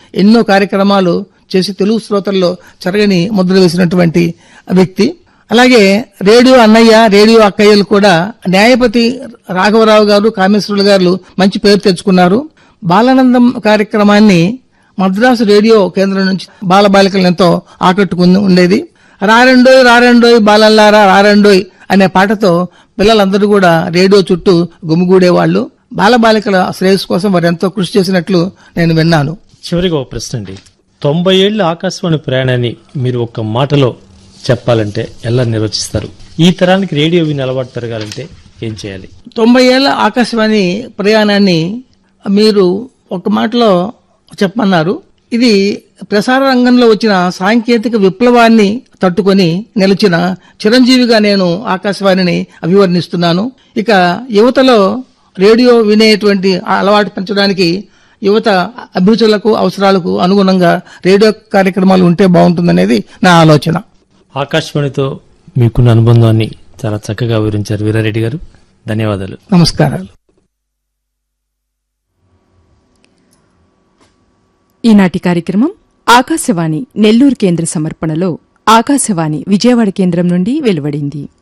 ఎన్నో కార్యక్రమాలు చేసి తెలుగు శ్రోతల్లో చెరగని ముద్ర వేసినటువంటి వ్యక్తి అలాగే రేడియో అన్నయ్య రేడియో అక్కయ్యలు కూడా న్యాయపతి రాఘవరావు గారు కామేశ్వరులు గారు మంచి పేరు తెచ్చుకున్నారు బాలానందం కార్యక్రమాన్ని మద్రాసు రేడియో కేంద్రం నుంచి బాలబాలికలను ఎంతో ఆకట్టుకుని ఉండేది రారెండోయ్ రారెండోయ్ బాలల్లారా రారెండోయ్ అనే పాటతో పిల్లలందరూ కూడా రేడియో చుట్టూ గుమిగూడేవాళ్లు బాలబాలికల శ్రేయస్సు కోసం వారు ఎంతో కృషి చేసినట్లు నేను విన్నాను చివరిగా ఒక ప్రశ్న అండి తొంభై ఏళ్ల ఆకాశవాణి ప్రయాణాన్ని మీరు ఒక మాటలో చెప్పాలంటే ఎలా నిర్వచిస్తారు ఈ తరానికి రేడియో విని అలవాటు పెరగాలంటే ఏం చేయాలి తొంభై ఏళ్ల ఆకాశవాణి ప్రయాణాన్ని మీరు ఒక మాటలో చెప్పమన్నారు ఇది ప్రసార రంగంలో వచ్చిన సాంకేతిక విప్లవాన్ని తట్టుకొని నిలిచిన చిరంజీవిగా నేను ఆకాశవాణిని అభివర్ణిస్తున్నాను ఇక యువతలో రేడియో వినేటువంటి ఆ అలవాటు పెంచడానికి యువత అభిరుచులకు అవసరాలకు అనుగుణంగా రేడియో కార్యక్రమాలు ఉంటే బాగుంటుందనేది నా ఆలోచన ఆకాశవాణితో మీకున్న అనుబంధాన్ని చాలా చక్కగా వివరించారు వీరారెడ్డి గారు ధన్యవాదాలు నమస్కారాలు ఈనాటి కార్యక్రమం ఆకాశవాణి నెల్లూరు కేంద్ర సమర్పణలో ఆకాశవాణి విజయవాడ కేంద్రం నుండి వెలువడింది